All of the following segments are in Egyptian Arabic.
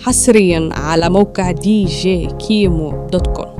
حصريا على موقع دي جي كيمو دوت كوم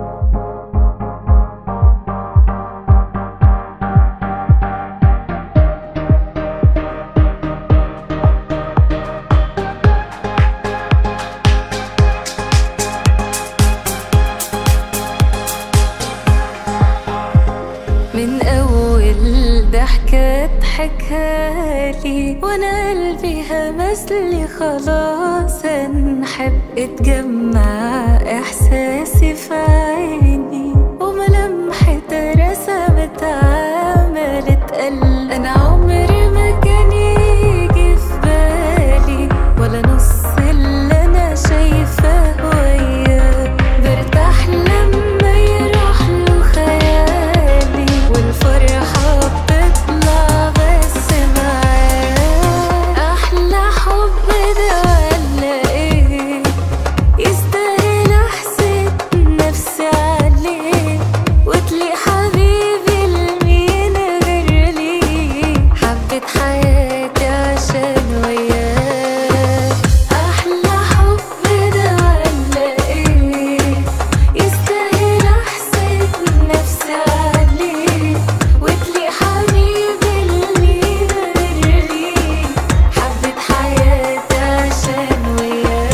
من أول ضحكة ضحكها لي وأنا قلبي همس لي خلاص هنحب اتجمع إحساسي في عيني وملامحي رسمت عملت قلب أنا عمري ما كان يجي في بالي ولا نص اللي أنا شايفاه وياه برتاح لما يروح له خيالي والفرحة بتطلع بس معاه أحلى حب ده ولا إيه يستاهل أحسد نفسي عليه وتلي حبيبي لمين غير ليه حبيت حياتي عشان وياه أحلى حب ده ولا إيه يستاهل أحسد نفسي عليه وتلي حبيبي لمين غير ليه حبيت حياتي عشان وياه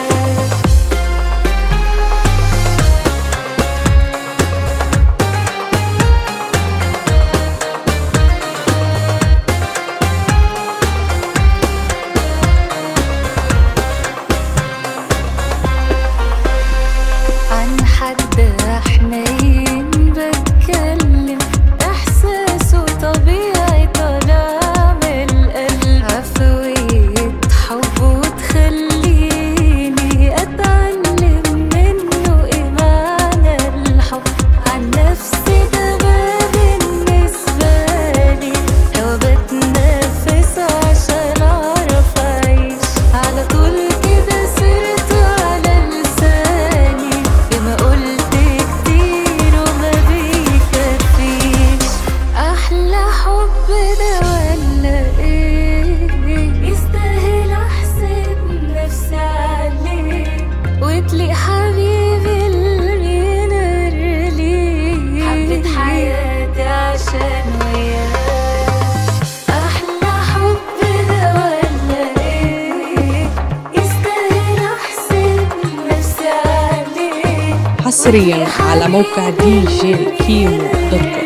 عن حد حنين بتكلم احساسه طبيعي طالع من القلب عفوية حب وتخليني اتعلم منه ايه معنى الحب عن نفسي ده بقى بالنسبة لي لو بتنفس عشان اعرف اعيش على طول كده سيرته على لساني ياما قلت كتير وما بيكفيش احلى حب ده ولا ايه يستاهل احسد نفسي عليه وتلي حبيبي المين ليه حبيت حياتي عشان وياه احلى حب ده ولا ايه يستاهل احسد نفسي عليه حصريا على موقع دي جي كيمو دوت كوم